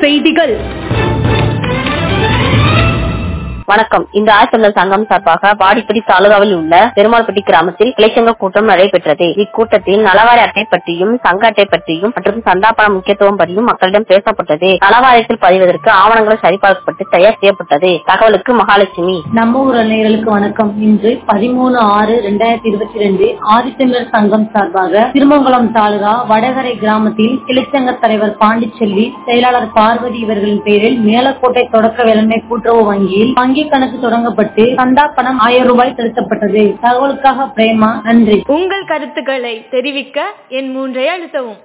செய்திகள் வணக்கம் இந்த ஆய்வுள்ள சங்கம் சார்பாக வாடிப்பட்டி தாலுகாவில் உள்ள பெருமாள்பட்டி கிராமத்தில் கிளைச்சங்க கூட்டம் நடைபெற்றது இக்கூட்டத்தில் நலவாரி அட்டை பற்றியும் சங்க அட்டை பற்றியும் மற்றும் சந்தாபன முக்கியத்துவம் பற்றியும் மக்களிடம் பேசப்பட்டது நலவாரியத்தில் பதிவதற்கு ஆவணங்கள் சரிபார்க்கப்பட்டு தயார் செய்யப்பட்டது தகவலுக்கு மகாலட்சுமி நம்ம ஊர் நேயர்களுக்கு வணக்கம் இன்று பதிமூணு ஆறு ரெண்டாயிரத்தி இருபத்தி ரெண்டு ஆதித்தமிழர் சங்கம் சார்பாக திருமங்கலம் தாலுகா வடகரை கிராமத்தில் கிளைச்சங்க தலைவர் பாண்டிச்செல்வி செயலாளர் பார்வதி இவர்களின் பெயரில் மேலக்கோட்டை தொடக்க வேளாண்மை கூட்டுறவு வங்கியில் வங்கி கணக்கு தொடங்கப்பட்டு சந்தா பணம் ஆயிரம் ரூபாய் செலுத்தப்பட்டது தகவலுக்காக பிரேமா நன்றி உங்கள் கருத்துக்களை தெரிவிக்க என் மூன்றை அழுத்தவும்